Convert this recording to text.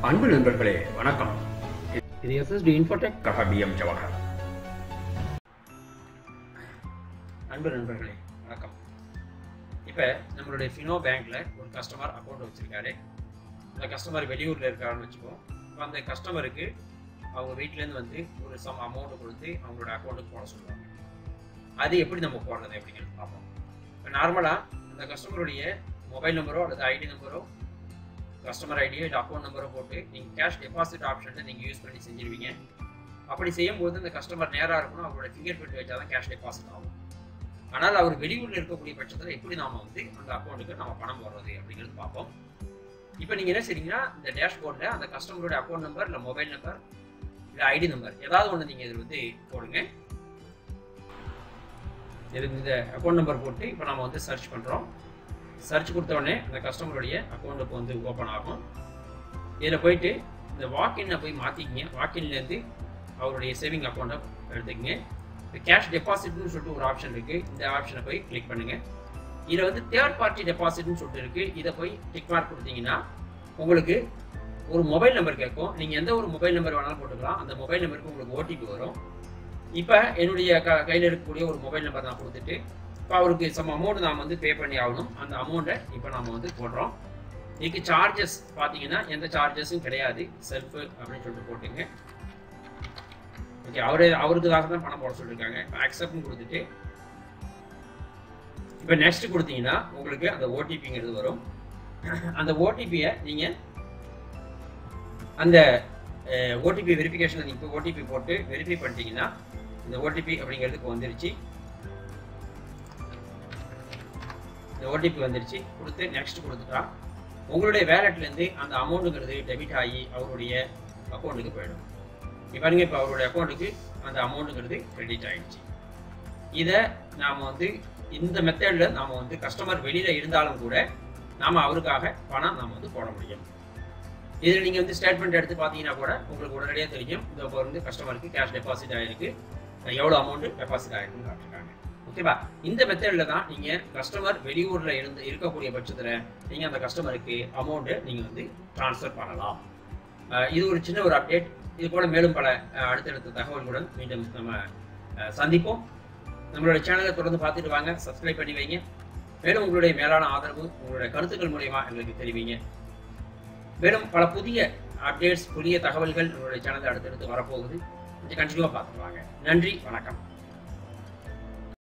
அன்பு நண்பர்களே வணக்கம் இது எஸ்எஸ்டி இன்ஃபோடெக் கஹ பிஎம் ஜவஹர் அன்பு நண்பர்களே வணக்கம் இப்போ நம்மளுடைய ஃபினோ பேங்க்ல ஒரு கஸ்டமர் அக்கௌண்ட் வச்சிருக்காரு அந்த கஸ்டமர் வெளியூர்ல இருக்காருன்னு வச்சுக்கோம் இப்போ அந்த கஸ்டமருக்கு அவங்க வீட்டிலேருந்து வந்து ஒரு சம் அமௌண்ட் கொடுத்து அவங்களோட அக்கௌண்ட்டுக்கு போட சொல்லுவாங்க அது எப்படி நம்ம போடுறது அப்படிங்கிறது பார்ப்போம் இப்போ நார்மலாக அந்த கஸ்டமருடைய மொபைல் நம்பரோ அல்லது ஐடி நம்பரோ கஸ்டமர் ஐடியோ இல்லை அக்கௌண்ட் நம்பரோ போட்டு நீங்கள் கேஷ் டெபாசிட் ஆப்ஷனில் நீங்கள் யூஸ் பண்ணி செஞ்சிருவீங்க அப்படி செய்யும்போது அந்த கஸ்டமர் நேராக இருக்கணும் அவரோட ஃபிங்கர் பிரிண்ட் வச்சா தான் கேஷ் டெபாசிட் ஆகும் ஆனால் அவர் வெளியூரில் இருக்கக்கூடிய பட்சத்தில் எப்படி நாம வந்து அந்த அக்கௌண்ட்டுக்கு நம்ம பணம் போடுறது அப்படிங்கிறது பார்ப்போம் இப்போ நீங்கள் என்ன செய்றீங்கன்னா இந்த டேஷ்போர்டில் அந்த கஸ்டமருடைய அக்கௌண்ட் நம்பர் இல்லை மொபைல் நம்பர் இல்லை ஐடி நம்பர் ஏதாவது ஒன்று நீங்கள் இதில் வந்து போடுங்க இதுக்கு இந்த அக்கௌண்ட் நம்பர் போட்டு இப்போ நம்ம வந்து சர்ச் பண்ணுறோம் சர்ச் கொடுத்த உடனே அந்த கஸ்டமருடைய அக்கௌண்ட்டுக்கு வந்து ஓப்பன் ஆகும் இதில் போயிட்டு இந்த வாக்கின்னை போய் மாற்றிக்கிங்க வாக்கின்லேருந்து அவருடைய சேவிங் அக்கௌண்ட்டை எடுத்துக்கங்க இப்போ கேஷ் டெபாசிட்னு சொல்லிட்டு ஒரு ஆப்ஷன் இருக்குது இந்த ஆப்ஷனை போய் கிளிக் பண்ணுங்கள் இதில் வந்து தேர்ட் பார்ட்டி டெபாசிட்னு சொல்லிட்டு இருக்குது இதை போய் டிக் மார்க் கொடுத்தீங்கன்னா உங்களுக்கு ஒரு மொபைல் நம்பர் கேட்கும் நீங்கள் எந்த ஒரு மொபைல் நம்பர் வேணாலும் போட்டுக்கலாம் அந்த மொபைல் நம்பருக்கு உங்களுக்கு ஓடிபி வரும் இப்போ என்னுடைய க கையில் இருக்கக்கூடிய ஒரு மொபைல் நம்பர் நான் கொடுத்துட்டு இப்போ அவருக்கு சம் அமௌண்ட் நாம் வந்து பே பண்ணி ஆகணும் அந்த அமௌண்ட்டை இப்போ நாம் வந்து போடுறோம் இதுக்கு சார்ஜஸ் பார்த்தீங்கன்னா எந்த சார்ஜஸும் கிடையாது செல்ஃபு அப்படின்னு சொல்லிட்டு போட்டுங்க ஓகே அவரே அவருக்காக தான் பணம் போட சொல்லியிருக்காங்க இப்போ அக்செப்ட்னு கொடுத்துட்டு இப்போ நெக்ஸ்ட் கொடுத்தீங்கன்னா உங்களுக்கு அந்த ஓடிபிங்கிறது வரும் அந்த ஓடிபியை நீங்கள் அந்த ஓடிபி வெரிஃபிகேஷனில் நீங்கள் ஓடிபி போட்டு வெரிஃபை பண்ணிட்டீங்கன்னா இந்த ஓடிபி அப்படிங்கிறதுக்கு வந்துருச்சு இந்த ஓடிபி வந்துருச்சு கொடுத்து நெக்ஸ்ட் கொடுத்துட்டா உங்களுடைய வேலட்லேருந்து அந்த அமௌண்ட்டுங்கிறது டெபிட் ஆகி அவருடைய அக்கௌண்ட்டுக்கு போயிடும் இப்போ பாருங்க இப்போ அவருடைய அக்கௌண்ட்டுக்கு அந்த அமௌண்ட்டுங்கிறது கிரெடிட் ஆகிடுச்சு இதை நாம் வந்து இந்த மெத்தடில் நாம் வந்து கஸ்டமர் வெளியில் இருந்தாலும் கூட நாம் அவருக்காக பணம் நாம் வந்து போட முடியும் இதில் நீங்கள் வந்து ஸ்டேட்மெண்ட் எடுத்து பார்த்தீங்கன்னா கூட உங்களுக்கு உடனடியாக தெரியும் இந்த இப்போ வந்து கஸ்டமருக்கு கேஷ் டெபாசிட் ஆகிருக்கு எவ்வளோ அமௌண்ட் டெபாசிட் ஆகிருக்குன்னு காட்டிருக்காங்க ஓகேவா இந்த மெத்தடில் தான் நீங்கள் கஸ்டமர் வெளியூரில் இருந்து இருக்கக்கூடிய பட்சத்தில் நீங்கள் அந்த கஸ்டமருக்கு அமௌண்ட்டை நீங்கள் வந்து ட்ரான்ஸ்ஃபர் பண்ணலாம் அஹ் இது ஒரு சின்ன ஒரு அப்டேட் இது போல மேலும் பல அஹ், அடுத்தடுத்த தகவல்களுடன் மீண்டும் நம்ம அஹ், சந்திப்போம் நம்மளோட சேனலை தொடர்ந்து பார்த்துட்டு வாங்க சப்ஸ்கிரைப் பண்ணி வைங்க மேலும் உங்களுடைய மேலான ஆதரவு உங்களுடைய கருத்துக்கள் மூலயமா எங்களுக்கு தெரிவிங்க மேலும் பல புதிய அப்டேட்ஸ் புதிய தகவல்கள் நம்மளுடைய சேனலில் அடுத்தடுத்து வரப்போகுது கொஞ்சம் கண்டினியூவாக பார்த்துட்டு வாங்க நன்றி வணக்கம்